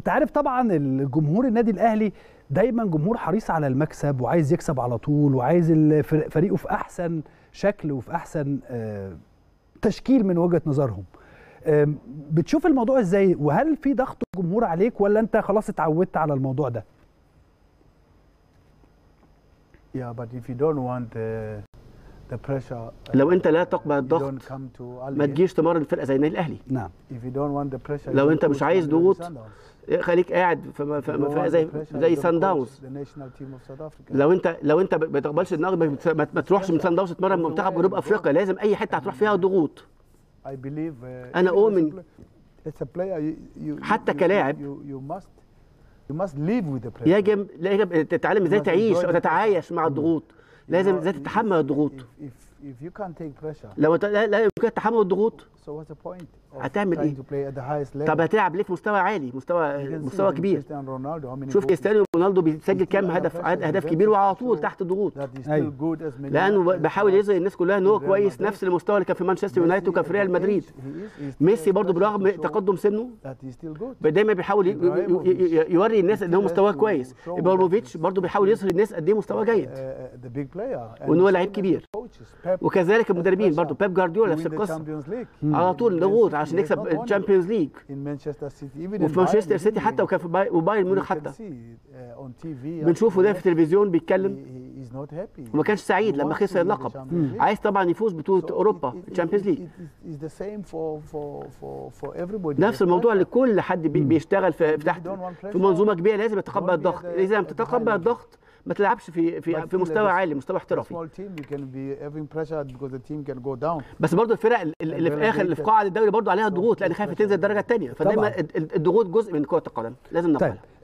انت عارف طبعا الجمهور النادي الاهلي دايما جمهور حريص على المكسب وعايز يكسب على طول وعايز الفريق- فريقه في احسن شكل وفي احسن آه، تشكيل من وجهه نظرهم آم، بتشوف الموضوع ازاي وهل في ضغط جمهور عليك ولا انت خلاص اتعودت على الموضوع ده Yeah, but if you don't want the, the pressure, uh, لو انت لا تقبل you الضغط don't come to ما Alger. تجيش تمرن فرقه زي النادي الاهلي نعم If you don't want the pressure, you لو don't انت مش coach عايز Mamelodi ضغوط Sundowns. خليك قاعد في في- You في don't فرقه want زي the pressure, زي you don't سان coach داونز the national team of South Africa. لو انت لو انت ما تقبلش النقد ما بت- ما ما تروحش من سان داونز تتمرن منتخب جنوب افريقيا لازم اي حته هتروح فيها ضغوط I believe uh, أنا even as a أؤمن. play- as a player, you, you, حتى you, كلاعب. you, you must you must live with the pressure. يجب يجب تتعلم ازاي must تعيش enjoy the وتتعايش مع الضغوط You لازم know, ازاي if- تتحمل الضغوط If, if, if you can't take pressure, لو انت لا, لا يمكنك تحمل الضغوط so what's the point of هتعمل trying إيه؟ to play at the highest level? طب هتلعب ليه في مستوى عالي مستوى You can see مستوى when كبير Cristiano Ronaldo, how many شوف goals كريستيانو رونالدو بيسجل still كام under هدف pressure عدد اهداف in كبير Juventus وعلى to طول show تحت ضغوط that he's أيوة. still good as many لانه as بيحاول was يظهر الناس كلها ان هو in Real كويس Madrid. نفس المستوى اللي كان في مانشستر Messi يونايتد وكان at في ريال that مدريد age, he is- he's still ميسي under برضه pressure برغم to show تقدم سنه that he's still good. دايما بيحاول ي- ي- ي- يوري الناس ان هو مستواه كويس ابراهيموفيتش برضه بيحاول يظهر الناس قد ايه مستواه جيد Uh, uh, the big player. And وإن هو same لعيب as the كبير. coaches. Pep وكذلك has المدربين pressure برضه بيب جوارديولا to نفس win the القصه Champions League. على In طول Man ضغوط City, عشان he has يكسب not won it. الشامبيونز ليج In Manchester City, even in وفي مانشستر Bayern, سيتي he حتى didn't وكان في باي- وبايرن win. ميونخ You can حتى see, uh, on TV بنشوفه ده في after the match, التلفزيون he- بيتكلم he- he's not happy. وما كانش سعيد He لما wants خسر to win the اللقب Champions League. عايز طبعا يفوز بطوله So اوروبا it- it- الشامبيونز it- ليج it- it's the same for for for for everybody. نفس There's الموضوع pressure. لكل حد بي- بيشتغل في في تحت don't want في منظومه كبيره لازم يتقبل Don't be الضغط at the- اذا لم at the high تتقبل level. الضغط ما تلعبش في But في still في at مستوى this- عالي مستوى a احترافي small team you can be having pressure because the team can go down. بس برضه الفرق ال- ال- اللي في اخر اللي في قاعه الدوري برضه عليها ضغوط لان خايفه تنزل الدرجه الثانيه فدايما طبعاً. ال- ال- الضغوط جزء من كره القدم لازم طيب نقبلها